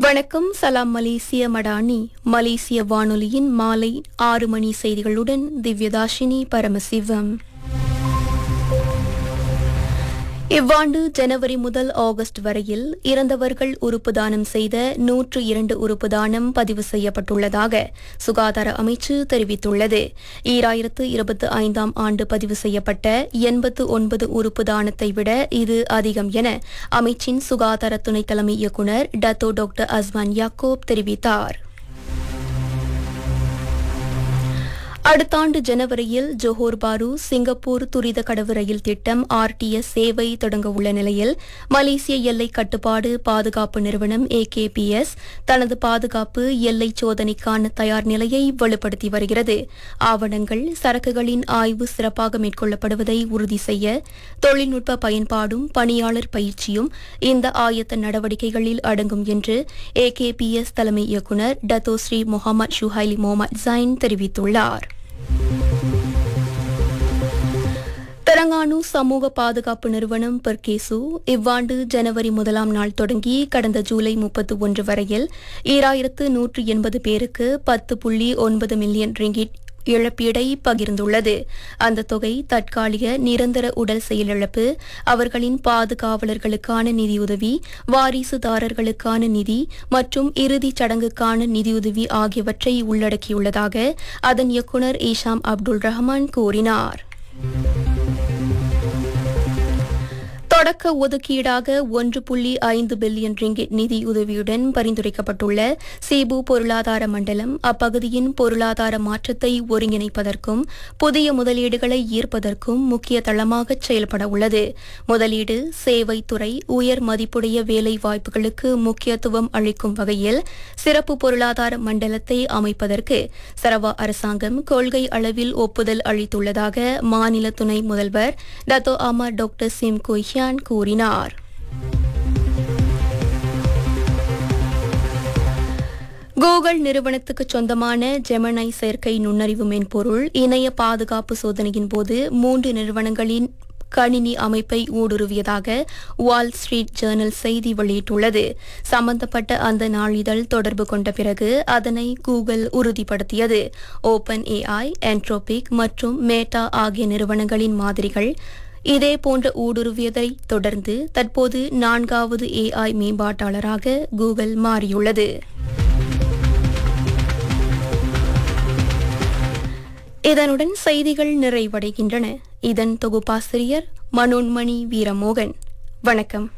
வணக்கம் சலாம் மலேசிய மடானி மலேசிய வானொலியின் மாலை ஆறு மணி செய்திகளுடன் திவ்யதாஷினி பரமசிவம் இவ்வாண்டு ஜனவரி முதல் ஆகஸ்ட் வரையில் இறந்தவர்கள் உறுப்பு தானம் செய்த நூற்று இரண்டு உறுப்பு தானம் பதிவு செய்யப்பட்டுள்ளதாக சுகாதார அமைச்சு தெரிவித்துள்ளது ஈராயிரத்து இருபத்தி ஐந்தாம் ஆண்டு பதிவு செய்யப்பட்ட எண்பத்து ஒன்பது உறுப்பு தானத்தை விட இது அதிகம் என அமைச்சின் சுகாதார துணை தலைமை இயக்குநர் டத்தோ டாக்டர் அஸ்மான் யாக்கோப் தெரிவித்தார் அடுத்த ஆண்டு ஜனவரியில் ஜோஹோர் பாரு சிங்கப்பூர் துரித கடவு ரயில் திட்டம் ஆர்டிஎஸ் சேவை தொடங்க உள்ள நிலையில் மலேசிய எல்லை கட்டுப்பாடு பாதுகாப்பு நிறுவனம் ஏகேபிஎஸ் தனது பாதுகாப்பு எல்லை சோதனைக்கான தயார் நிலையை வலுப்படுத்தி வருகிறது ஆவணங்கள் சரக்குகளின் ஆய்வு சிறப்பாக மேற்கொள்ளப்படுவதை உறுதி செய்ய தொழில்நுட்ப பயன்பாடும் பணியாளர் பயிற்சியும் இந்த ஆயத்த நடவடிக்கைகளில் அடங்கும் என்று ஏகேபிஎஸ் தலைமை இயக்குநர் Dato' Sri Mohamed Shuhaily Mohamed Zain தெரிவித்துள்ளார் தெலங்கானு சமூக பாதுகாப்பு நிறுவனம் பெர்கேசு இவ்வாண்டு ஜனவரி முதலாம் நாள் தொடங்கி கடந்த ஜூலை முப்பத்து ஒன்று வரையில் ஈராயிரத்து நூற்று எண்பது பேருக்கு பத்து புள்ளி ஒன்பது மில்லியன் ரிங்கிட் இழப்பீடை பகிர்ந்துள்ளது அந்த தொகை தற்காலிக நிரந்தர உடல் செயலிழப்பு அவர்களின் பாதுகாவலர்களுக்கான நிதியுதவி வாரிசுதாரர்களுக்கான நிதி மற்றும் இறுதிச் சடங்குக்கான நிதியுதவி ஆகியவற்றை உள்ளடக்கியுள்ளதாக அதன் இயக்குநர் ஈஷாம் அப்துல் ரஹ்மான் கூறினார் தொடக்க ஒதுக்கீடாக ஒன்று புள்ளி ஐந்து பில்லியன் ரிங்கிட் நிதியுதவியுடன் பரிந்துரைக்கப்பட்டுள்ள சீபு பொருளாதார மண்டலம் அப்பகுதியின் பொருளாதார மாற்றத்தை ஒருங்கிணைப்பதற்கும் புதிய முதலீடுகளை ஈர்ப்பதற்கும் முக்கிய தளமாக செயல்பட உள்ளது முதலீடு சேவைத்துறை உயர் மதிப்புடைய வேலை வாய்ப்புகளுக்கு முக்கியத்துவம் அளிக்கும் வகையில் சிறப்பு பொருளாதார மண்டலத்தை அமைப்பதற்கு சரவா அரசாங்கம் கொள்கை அளவில் ஒப்புதல் அளித்துள்ளதாக மாநில துணை முதல்வர் Dato' Amar doctor Sim Kui Hian கூறினார் கூகுள் நிறுவனத்துக்கு சொந்தமான ஜெமனை செயற்கை நுண்ணறிவு மென்பொருள் இணைய பாதுகாப்பு சோதனையின் போது மூன்று நிறுவனங்களின் கணினி அமைப்பை ஊடுருவியதாக வால் ஸ்ட்ரீட் ஜேர்னல் செய்தி வெளியிட்டுள்ளது சம்பந்தப்பட்ட அந்த நாளிதழ் தொடர்பு கொண்ட பிறகு அதனை கூகுள் உறுதிப்படுத்தியது ஓபன் ஏஐ என்ட்ரோபிக் மற்றும் மேட்டா ஆகிய நிறுவனங்களின் மாதிரிகள் இதே போன்ற ஊடுருவியதை தொடர்ந்து தற்போது நான்காவது ஏஐ மேம்பாட்டாளராக கூகுள் மாறியுள்ளது இதனுடன் செய்திகள் நிறைவடைகின்றன இதன் தொகுப்பாசிரியர் மனோன்மணி வீரமோகன் வணக்கம்